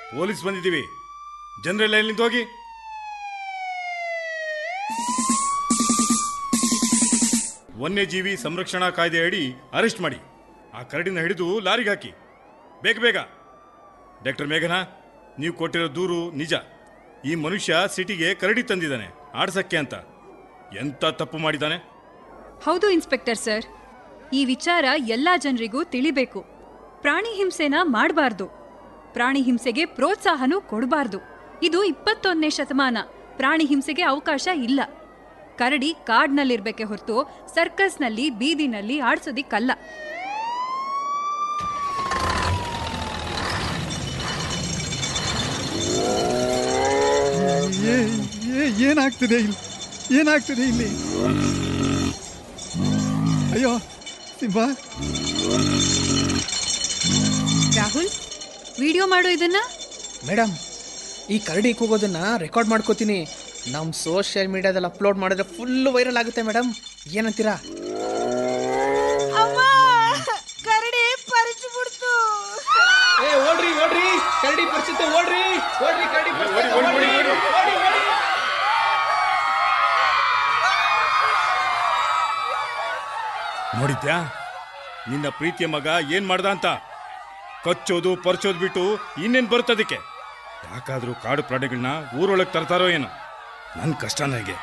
police ಬಂದಿದ್ದೀವಿ ಜನರೆಲ್ಲ ಎಲ್ಲಿಂದ ಹೋಗಿ ವನ್ಯಜೀವಿ ಸಂರಕ್ಷಣಾ ಕಾಯ್ದೆ ಅಡಿ ಅರೆಸ್ಟ್ ಮಾಡಿ ಆ ಕರಡಿನ ಹಿಡಿದು ಲಾರಿಗೆ ಹಾಕಿ ಬೇಗ ಬೇಗ ಡಾಕ್ಟರ್ ಮೇಘನಾ ನೀವು ಕೊಟ್ಟಿರೋ ದೂರು ನಿಜ ಈ ಮನುಷ್ಯ ಸಿಟಿಗೆ ಕರಡಿ ತಂದಿದ್ದಾನೆ ಆಡ್ಸಕ್ಕೆ ಅಂತ ಎಂತ ತಪ್ಪು ಮಾಡಿದ್ದಾನೆ ಹೌದು ಇನ್ಸ್ಪೆಕ್ಟರ್ ಸರ್ ಈ ವಿಚಾರ ಎಲ್ಲ ಜನರಿಗೂ ತಿಳಿಬೇಕು ಪ್ರಾಣಿ ಹಿಂಸೆನ ಮಾಡಬಾರ್ದು ಪ್ರಾಣಿ ಹಿಂಸೆಗೆ ಪ್ರೋತ್ಸಾಹನೂ ಕೊಡಬಾರ್ದು ಇದು ಇಪ್ಪತ್ತೊಂದನೇ ಶತಮಾನ ಪ್ರಾಣಿ ಹಿಂಸೆಗೆ ಅವಕಾಶ ಇಲ್ಲ ಕರಡಿ ಕಾಡ್ನಲ್ಲಿರ್ಬೇಕೆ ಹೊರತು ಸರ್ಕಸ್ನಲ್ಲಿ ಬೀದಿನಲ್ಲಿ ಆಡ್ಸೋದಿಕ್ಕಲ್ಲ ಏ ಏ- ಏನಾಗ್ತಿದೆ ಇಲ್ಲಿ ಏನಾಗ್ತಿದೆ ಇಲ್ಲಿ ಅಯ್ಯೋ ಸಿಂಬ ರಾಹುಲ್ ವಿಡಿಯೋ ಮಾಡೋ ಇದನ್ನ ಮೇಡಮ್ ಈ ಕರಡಿ ಕೂಗೋದನ್ನ ರೆಕಾರ್ಡ್ ಮಾಡ್ಕೋತೀನಿ ನಮ್ಮ ಸೋಷಿಯಲ್ ಮೀಡಿಯಾದಲ್ಲಿ ಅಪ್ಲೋಡ್ ಮಾಡಿದ್ರೆ ಫುಲ್ ವೈರಲ್ ಆಗುತ್ತೆ ಮೇಡಮ್ ಏನಂತೀರಾ ಅಮ್ಮ ಕರಡಿ ಪರಿಚು ಬಿಡ್ತು ಏ ಓಡ್ರಿ ಓಡ್ರಿ ಕರಡಿ ಪರಿಚಿತ ಓಡ್ರಿ ಓಡ್ರಿ ಕರಡಿ ನೋಡಿದ್ಯಾ ನಿನ್ನ ಪ್ರೀತಿಯ ಮಗ ಏನ್ ಮಾಡ್ದ ಅಂತ ಕಚ್ಚೋದು ಪರ್ಚೋದು ಬಿಟ್ಟು ಇನ್ನೇನ್ ಬರುತ್ತದಕ್ಕೆ ಯಾಕಾದ್ರೂ ಕಾಡು ಪ್ರಾಣಿಗಳನ್ನ ಊರೊಳಗೆ ತರ್ತಾರೋ ಏನೋ ನನ್ನ ಕಷ್ಟ ನನಗೆ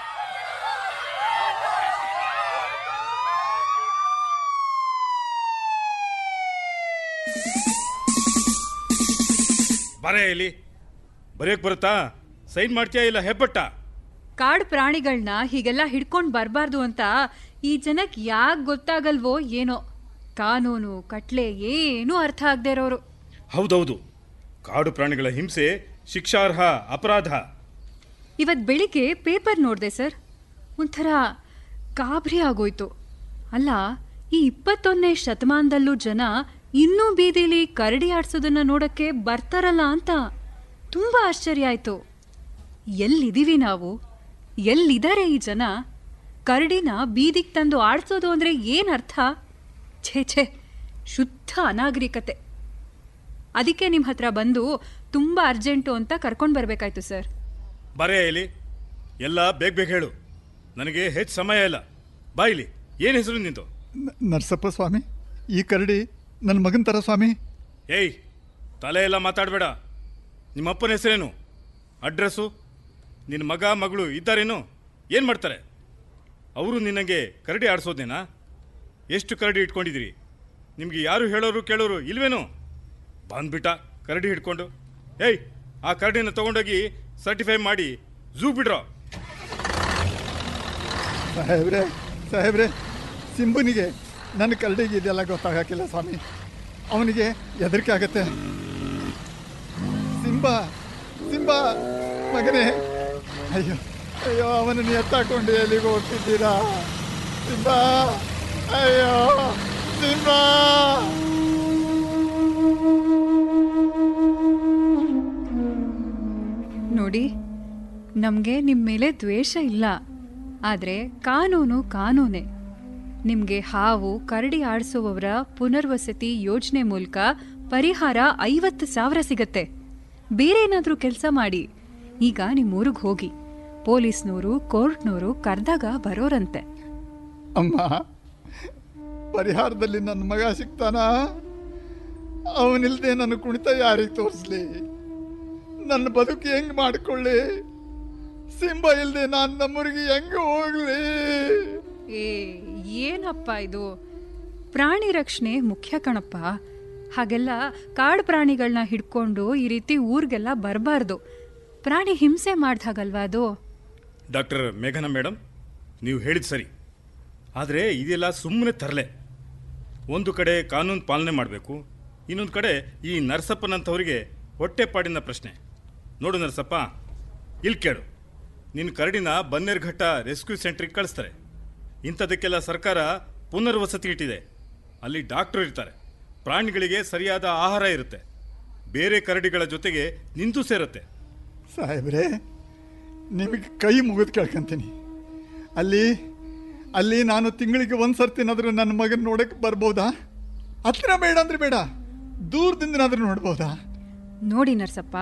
ಬರೇ ಇಲ್ಲಿ ಬರೆಯೋಕ್ ಬರುತ್ತಾ ಸೈನ್ ಮಾಡ್ತೀಯಾ ಇಲ್ಲ ಹೆಬ್ಬಟ್ಟ ಕಾಡ್ ಪ್ರಾಣಿಗಳನ್ನ ಹೀಗೆಲ್ಲ ಹಿಡ್ಕೊಂಡು ಬರಬಾರ್ದು ಅಂತ ಈ ಜನಕ್ಕೆ ಯಾಕೆ ಗೊತ್ತಾಗಲ್ವೋ ಏನೋ ಕಾನೂನು ಕಟ್ಲೆ ಏನೂ ಅರ್ಥ ಆಗದೆ ಇರೋರು ಹೌದೌದು ಕಾಡು ಪ್ರಾಣಿಗಳ ಹಿಂಸೆ ಶಿಕ್ಷಾರ್ಹ ಅಪರಾಧ ಇವತ್ತು ಬೆಳಿಗ್ಗೆ ಪೇಪರ್ ನೋಡಿದೆ ಸರ್ ಒಂಥರ ಗಾಬರಿ ಆಗೋಯ್ತು ಅಲ್ಲ ಈ ಇಪ್ಪತ್ತೊಂದನೇ ಶತಮಾನದಲ್ಲೂ ಜನ ಇನ್ನೂ ಬೀದಿಲಿ ಕರಡಿ ಆಡ್ಸೋದನ್ನ ನೋಡಕ್ಕೆ ಬರ್ತಾರಲ್ಲ ಅಂತ ತುಂಬ ಆಶ್ಚರ್ಯ ಆಯ್ತು ಎಲ್ಲಿದ್ದೀವಿ ನಾವು ಎಲ್ಲಿದ್ದಾರೆ ಈ ಜನ ಕರಡಿನ ಬೀದಿಗೆ ತಂದು ಆಡ್ಸೋದು ಅಂದರೆ ಏನರ್ಥ ಛೇ ಛೇ ಶುದ್ಧ ಅನಾಗರಿಕತೆ ಅದಕ್ಕೆ ನಿಮ್ಮ ಹತ್ರ ಬಂದು ತುಂಬ ಅರ್ಜೆಂಟು ಅಂತ ಕರ್ಕೊಂಡು ಬರಬೇಕಾಯ್ತು ಸರ್ ಬರೇ ಇಲ್ಲಿ ಎಲ್ಲ ಬೇಗ ಬೇಗ ಹೇಳು ನನಗೆ ಹೆಚ್ಚು ಸಮಯ ಇಲ್ಲ ಬಾ ಇಲ್ಲಿ ಏನು ಹೆಸರು ನಿಂತು ನ- ನರಸಪ್ಪ ಸ್ವಾಮಿ ಈ ಕರಡಿ ನನ್ನ ಮಗನ ಥರ ಸ್ವಾಮಿ ಏಯ್ ತಲೆ ಎಲ್ಲ ಮಾತಾಡಬೇಡ ನಿಮ್ಮಪ್ಪನ ಹೆಸರೇನು ಅಡ್ರೆಸ್ಸು ನಿನ್ನ ಮಗ ಮಗಳು ಇದ್ದಾರೇನು ಏನು ಮಾಡ್ತಾರೆ ಅವರು ನಿನಗೆ ಕರಡಿ ಆಡಿಸೋದೇನಾ ಎಷ್ಟು ಕರಡಿ ಇಟ್ಕೊಂಡಿದ್ದೀರಿ ನಿಮಗೆ ಯಾರು ಹೇಳೋರು ಕೇಳೋರು ಇಲ್ವೇನು ಬಂದ್ಬಿಟ್ಟ ಕರಡಿ ಹಿಡ್ಕೊಂಡು ಏಯ್ ಆ ಕರಡಿನ ತಗೊಂಡೋಗಿ ಸರ್ಟಿಫೈ ಮಾಡಿ ಝೂ ಬಿಡ್ರೋ ಸಾಹೇಬ್ರೆ ಸಾಹೇಬ್ರೆ ಸಿಂಬುನಿಗೆ ನನ್ನ ಕರಡಿಗೆ ಇದೆಲ್ಲ ಗೊತ್ತಾಗಕ್ಕಿಲ್ಲ ಸ್ವಾಮಿ ಅವನಿಗೆ ಹೆದರಿಕೆ ಆಗತ್ತೆ ಸಿಂಬ ಸಿಂಬ ಮಗನೇ ಅಯ್ಯೋ ಅಯ್ಯೋ ಅವನನ್ನು ಎತ್ತಾಕೊಂಡು ಎಲ್ಲಿಗೆ ಹೋಗ್ತಿದ್ದೀರಾ ಸಿಂಬ ಅಯ್ಯೋ ಸಿಂಬ ನೋಡಿ ನಮಗೆ ನಿಮ್ಮ ಮೇಲೆ ದ್ವೇಷ ಇಲ್ಲ ಆದರೆ ಕಾನೂನು ಕಾನೂನೇ ನಿಮಗೆ ಹಾವು ಕರಡಿ ಆಡಿಸುವವರ ಪುನರ್ವಸತಿ ಯೋಜನೆ ಮೂಲಕ ಪರಿಹಾರ ಐವತ್ತು ಸಾವಿರ ಸಿಗತ್ತೆ ಬೇರೆ ಏನಾದರೂ ಕೆಲಸ ಮಾಡಿ ಈಗ ನಿಮ್ಮ ಊರಿಗೆ ಹೋಗಿ ಪೊಲೀಸ್ನವರು ಕೋರ್ಟ್ನವರು ಕರೆದಾಗ ಬರೋರಂತೆ ಅಮ್ಮ ಪರಿಹಾರದಲ್ಲಿ ನನ್ನ ಮಗ ಸಿಗ್ತಾನ ಅವನಿಲ್ದೆ ನನ್ನ ಕುಣಿತ ಯಾರಿಗೆ ತೋರಿಸ್ಲಿ ನನ್ನ ಬದುಕು ಹೆಂಗ್ ಮಾಡ್ಕೊಳ್ಳಿ ಸಿಂಬ ಇಲ್ದೆ ನಾನು ನಮ್ಮೂರಿಗೆ ಹೆಂಗ್ ಹೋಗ್ಲಿ ಏ ಏನಪ್ಪ ಇದು ಪ್ರಾಣಿ ರಕ್ಷಣೆ ಮುಖ್ಯ ಕಣಪ್ಪ ಹಾಗೆಲ್ಲ ಕಾಡು ಪ್ರಾಣಿಗಳನ್ನ ಹಿಡ್ಕೊಂಡು ಈ ರೀತಿ ಊರಿಗೆಲ್ಲ ಬರಬಾರ್ದು ಪ್ರಾಣಿ ಹಿಂಸೆ ಮಾಡ್ದಾಗಲ್ವಾ ಅದು ಡಾಕ್ಟರ್ ಮೇಘನಾ ಮೇಡಮ್ ನೀವು ಹೇಳಿದ ಸರಿ ಆದರೆ ಇದೆಲ್ಲ ಸುಮ್ಮನೆ ತರಲೆ ಒಂದು ಕಡೆ ಕಾನೂನು ಪಾಲನೆ ಮಾಡಬೇಕು ಇನ್ನೊಂದು ಕಡೆ ಈ ನರಸಪ್ಪನಂಥವರಿಗೆ ಹೊಟ್ಟೆಪಾಡಿನ ಪ್ರಶ್ನೆ ನೋಡು ನರಸಪ್ಪ ಇಲ್ಲಿ ಕೇಳು ನಿನ್ನ ಕರಡಿನ ಬನ್ನೇರ್ಘಟ್ಟ ರೆಸ್ಕ್ಯೂ ಸೆಂಟ್ರಿಗೆ ಕಳಿಸ್ತಾರೆ ಇಂಥದಕ್ಕೆಲ್ಲ ಸರ್ಕಾರ ಪುನರ್ವಸತಿ ಇಟ್ಟಿದೆ ಅಲ್ಲಿ ಡಾಕ್ಟ್ರು ಇರ್ತಾರೆ ಪ್ರಾಣಿಗಳಿಗೆ ಸರಿಯಾದ ಆಹಾರ ಇರುತ್ತೆ ಬೇರೆ ಕರಡಿಗಳ ಜೊತೆಗೆ ನಿಂತು ಸೇರುತ್ತೆ ಸಾಹೇಬ್ರೆ ನಿಮಗೆ ಕೈ ಮುಗಿದು ಕೇಳ್ಕೊಂತೀನಿ ಅಲ್ಲಿ ಅಲ್ಲಿ ನಾನು ತಿಂಗಳಿಗೆ ಒಂದು ಸರ್ತಿನಾದರೂ ನನ್ನ ಮಗನ ನೋಡಕ್ಕೆ ಬರ್ಬೋದಾ ಹತ್ರ ಬೇಡ ಅಂದ್ರೆ ಬೇಡ ದೂರದಿಂದನಾದ್ರೂ ನೋಡ್ಬೋದಾ ನೋಡಿ ನರ್ಸಪ್ಪ